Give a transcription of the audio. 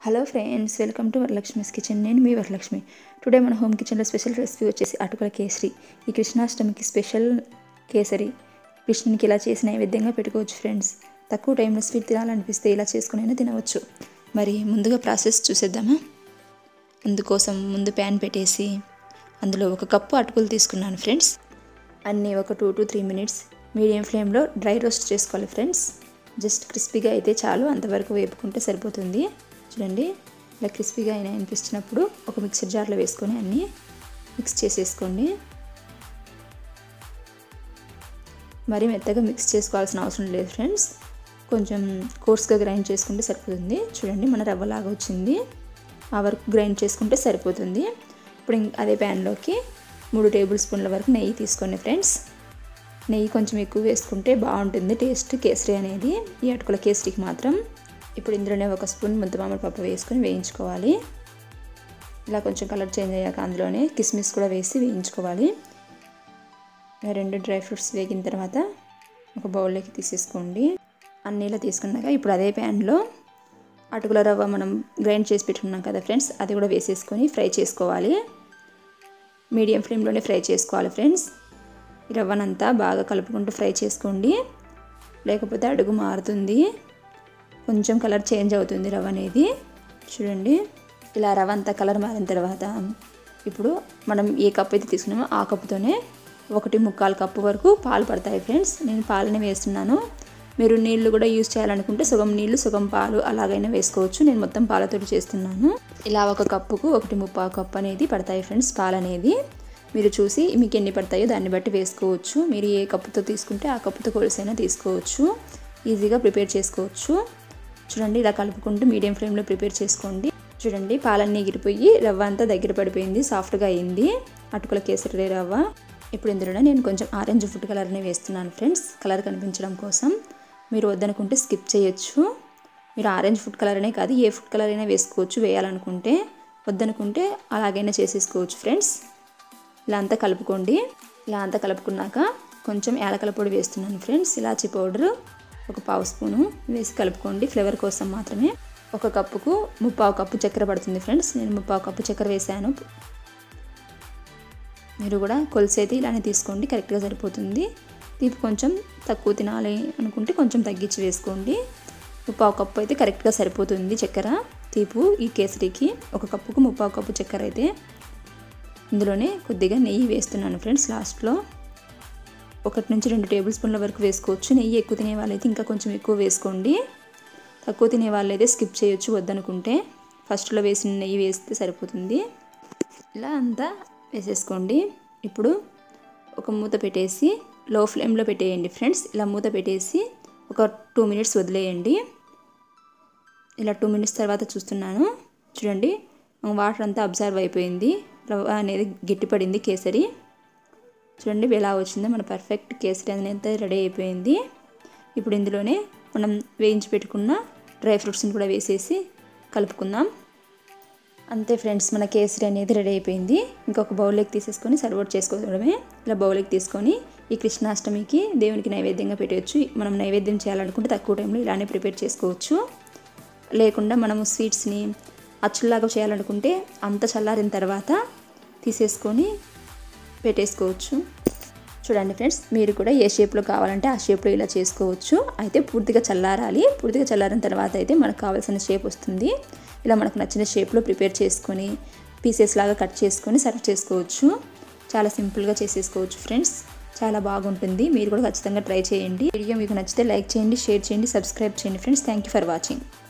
hello friends welcome to Varalakshmi's kitchen నేను మీ Varalakshmi today మన హోమ్ కిచెన్లో స్పెషల్ రెసిపీ వచ్చేసి అటుకుల కేసరి ఈ కృష్ణాష్టమికి స్పెషల్ కేసరి కృష్ణునికి ఇలా చేసి నైవేద్యంగా పెట్టుకోవచ్చు ఫ్రెండ్స్ తక్కువ టైంలో స్వీట్ తినాలనిపిస్తే ఇలా చేసుకునైనా తినవచ్చు మరి ముందుగా ప్రాసెస్ చూసేద్దామా అందుకోసం ముందు ప్యాన్ పెట్టేసి అందులో ఒక కప్పు అటుకులు తీసుకున్నాను ఫ్రెండ్స్ అన్నీ ఒక two to three minutes medium ఫ్లేమ్లో డ్రై రోస్ట్ చేసుకోవాలి ఫ్రెండ్స్ జస్ట్ క్రిస్పీగా అయితే చాలు అంతవరకు వేపుకుంటే సరిపోతుంది చూడండి ఇలా క్రిస్పీగా అయినా అనిపించినప్పుడు ఒక మిక్సర్ జార్లో వేసుకొని అన్నీ మిక్స్ చేసేసుకోండి మరీ మెత్తగా మిక్స్ చేసుకోవాల్సిన అవసరం లేదు ఫ్రెండ్స్ కొంచెం కోర్స్గా గ్రైండ్ చేసుకుంటే సరిపోతుంది చూడండి మన రవ్వలాగా వచ్చింది ఆ వరకు గ్రైండ్ చేసుకుంటే సరిపోతుంది ఇప్పుడు అదే ప్యాన్లోకి మూడు టేబుల్ స్పూన్ల వరకు నెయ్యి తీసుకోండి ఫ్రెండ్స్ నెయ్యి కొంచెం ఎక్కువ వేసుకుంటే బాగుంటుంది టేస్ట్ కేసరి అనేది ఈ అటుకుల కేసరికి మాత్రం ఇప్పుడు ఇందులోనే ఒక స్పూన్ ముంతమామిడి పప్పు వేసుకొని వేయించుకోవాలి ఇలా కొంచెం కలర్ చేంజ్ అయ్యాక అందులోనే కిస్మిస్ కూడా వేసి వేయించుకోవాలి రెండు డ్రై ఫ్రూట్స్ వేగిన తర్వాత ఒక బౌల్లోకి తీసేసుకోండి అన్నీలో తీసుకున్నాక ఇప్పుడు అదే ప్యాన్లో అటుకుల రవ్వ మనం గ్రైండ్ చేసి పెట్టుకున్నాం కదా ఫ్రెండ్స్ అది కూడా వేసేసుకొని ఫ్రై చేసుకోవాలి మీడియం ఫ్లేమ్లోనే ఫ్రై చేసుకోవాలి ఫ్రెండ్స్ ఈ రవ్వనంతా బాగా కలుపుకుంటూ ఫ్రై చేసుకోండి లేకపోతే అడుగు మారుతుంది కొంచెం కలర్ చేంజ్ అవుతుంది రవ్వ అనేది చూడండి ఇలా రవ్వ అంతా కలర్ మారిన తర్వాత ఇప్పుడు మనం ఏ కప్ అయితే తీసుకున్నామో ఆ కప్పుతోనే ఒకటి ముక్కాలు కప్పు వరకు పాలు పడతాయి ఫ్రెండ్స్ నేను పాలని వేస్తున్నాను మీరు నీళ్లు కూడా యూజ్ చేయాలనుకుంటే సగం నీళ్లు సగం పాలు అలాగైనా వేసుకోవచ్చు నేను మొత్తం పాలతో చేస్తున్నాను ఇలా ఒక కప్పుకు ఒకటి ముప్పావు కప్పు అనేది పడతాయి ఫ్రెండ్స్ పాలు అనేది మీరు చూసి మీకు ఎన్ని పడతాయో దాన్ని బట్టి వేసుకోవచ్చు మీరు ఏ కప్పుతో తీసుకుంటే ఆ కప్పుతో కొలిసైనా తీసుకోవచ్చు ఈజీగా ప్రిపేర్ చేసుకోవచ్చు చూడండి ఇలా కలుపుకుంటూ మీడియం ఫ్లేమ్లో ప్రిపేర్ చేసుకోండి చూడండి పాలన్నీ ఎగిరిపోయి రవ్వ అంతా దగ్గర పడిపోయింది సాఫ్ట్గా అయింది అటుకుల కేసరి రవ్వ ఇప్పుడు ఇందులో నేను కొంచెం ఆరెంజ్ ఫుడ్ కలర్ని వేస్తున్నాను ఫ్రెండ్స్ కలర్ కనిపించడం కోసం మీరు వద్దనుకుంటే స్కిప్ చేయొచ్చు మీరు ఆరెంజ్ ఫుడ్ కలర్ అనే కాదు ఏ ఫుడ్ కలర్ అయినా వేసుకోవచ్చు వేయాలనుకుంటే వద్దనుకుంటే అలాగైనా చేసేసుకోవచ్చు ఫ్రెండ్స్ ఇలా అంతా కలుపుకోండి ఇలా అంతా కలుపుకున్నాక కొంచెం యాలకల పొడి వేస్తున్నాను ఫ్రెండ్స్ ఇలాచీ పౌడర్ ఒక పావు స్పూను వేసి కలుపుకోండి ఫ్లేవర్ కోసం మాత్రమే ఒక కప్పుకు ముప్పావు కప్పు చక్కెర పడుతుంది ఫ్రెండ్స్ నేను ముప్పావు కప్పు చక్కెర వేసాను మీరు కూడా కొలిసి అయితే ఇలానే తీసుకోండి కరెక్ట్గా సరిపోతుంది తీపి కొంచెం తక్కువ తినాలి అనుకుంటే కొంచెం తగ్గించి వేసుకోండి ముప్పావు కప్పు అయితే కరెక్ట్గా సరిపోతుంది చక్కెర తీపు ఈ కేసరికి ఒక కప్పుకు ముప్పావు కప్పు చక్కెర అయితే ఇందులోనే కొద్దిగా నెయ్యి వేస్తున్నాను ఫ్రెండ్స్ లాస్ట్లో ఒకటి నుంచి రెండు టేబుల్ స్పూన్ల వరకు వేసుకోవచ్చు నెయ్యి ఎక్కువ తినే వాళ్ళైతే ఇంకా కొంచెం ఎక్కువ వేసుకోండి తక్కువ తినే వాళ్ళైతే స్కిప్ చేయొచ్చు వద్దనుకుంటే ఫస్ట్లో వేసిన నెయ్యి వేస్తే సరిపోతుంది ఇలా అంతా వేసేసుకోండి ఇప్పుడు ఒక మూత పెట్టేసి లో ఫ్లేమ్లో పెట్టేయండి ఫ్రెండ్స్ ఇలా మూత పెట్టేసి ఒక టూ మినిట్స్ వదిలేయండి ఇలా టూ మినిట్స్ తర్వాత చూస్తున్నాను చూడండి వాటర్ అంతా అబ్జర్వ్ అయిపోయింది రవ్వ అనేది గట్టిపడింది కేసరి చూడండి ఎలా వచ్చిందో మన పర్ఫెక్ట్ కేసరి అనేది రెడీ అయిపోయింది ఇప్పుడు ఇందులోనే మనం వేయించి పెట్టుకున్న డ్రై ఫ్రూట్స్ని కూడా వేసేసి కలుపుకుందాం అంతే ఫ్రెండ్స్ మన కేసరి అనేది రెడీ అయిపోయింది ఇంకొక బౌల్లోకి తీసేసుకొని సర్వ్ చేసుకోవడమే ఇలా బౌల్లోకి తీసుకొని ఈ కృష్ణాష్టమికి దేవునికి నైవేద్యంగా పెట్టవచ్చు మనం నైవేద్యం చేయాలనుకుంటే తక్కువ టైంలో ఇలానే ప్రిపేర్ చేసుకోవచ్చు లేకుండా మనము స్వీట్స్ని అచ్చులాగా చేయాలనుకుంటే అంత చల్లారిన తర్వాత తీసేసుకొని పెట్టేసుకోవచ్చు చూడండి ఫ్రెండ్స్ మీరు కూడా ఏ షేప్లో కావాలంటే ఆ షేప్లో ఇలా చేసుకోవచ్చు అయితే పూర్తిగా చల్లారాలి పూర్తిగా చల్లారిన తర్వాత అయితే మనకు కావాల్సిన షేప్ వస్తుంది ఇలా మనకు నచ్చిన షేప్లో ప్రిపేర్ చేసుకొని పీసెస్ లాగా కట్ చేసుకొని సర్వ్ చేసుకోవచ్చు చాలా సింపుల్గా చేసేసుకోవచ్చు ఫ్రెండ్స్ చాలా బాగుంటుంది మీరు కూడా ఖచ్చితంగా ట్రై చేయండి వీడియో మీకు నచ్చితే లైక్ చేయండి షేర్ చేయండి సబ్స్క్రైబ్ చేయండి friends thank you for watching